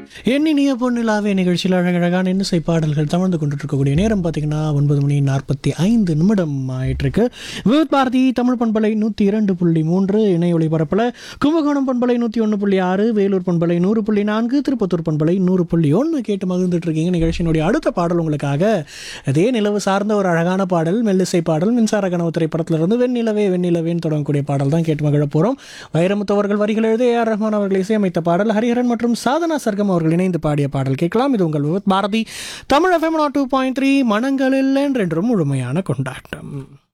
எண்ணினிய பொன்னிலாவே நிகழ்ச்சியில் அழகழகான இன்னிசை பாடல்கள் தமிழ்ந்து கொண்டுட்டு இருக்கக்கூடிய நேரம் பார்த்தீங்கன்னா ஒன்பது மணி நாற்பத்தி ஐந்து நிமிடம் ஆயிட்டிருக்கு விவித் பாரதி தமிழ் பண்பலை நூற்றி இரண்டு புள்ளி மூன்று இணை ஒளிபரப்பில் கும்பகோணம் பண்பலை நூற்றி ஒன்று புள்ளி ஆறு வேலூர் பண்பலை நூறு புள்ளி நான்கு திருப்பத்தூர் பண்பலை நூறு புள்ளி ஒன்று கேட்டு மகிழ்ந்துட்டு இருக்கீங்க நிகழ்ச்சியினுடைய அடுத்த பாடல் உங்களுக்காக அதே நிலவு சார்ந்த ஒரு அழகான பாடல் மெல்லிசை பாடல் மின்சார கனவு திரைப்படத்திலிருந்து வெண்ணிலவே வெண்ணிலவேன்னு தொடங்கக்கூடிய பாடல் தான் கேட்டு மகிழ போகிறோம் வைரமுத்து அவர்கள் வரிகள் எழுதி ஏஆர் ரஹ்மான் அவர்கள் இசையமைத்த பாடல் ஹரிஹரன் மற்றும் சாதனா சர்க்கம் அவர்கள் இணைந்து பாடிய பாடல் கேட்கலாம் இது உங்கள் Vividh Bharati Tamil FM two point three மனங்களில் என்றென்றும் முழுமையான கொண்டாட்டம்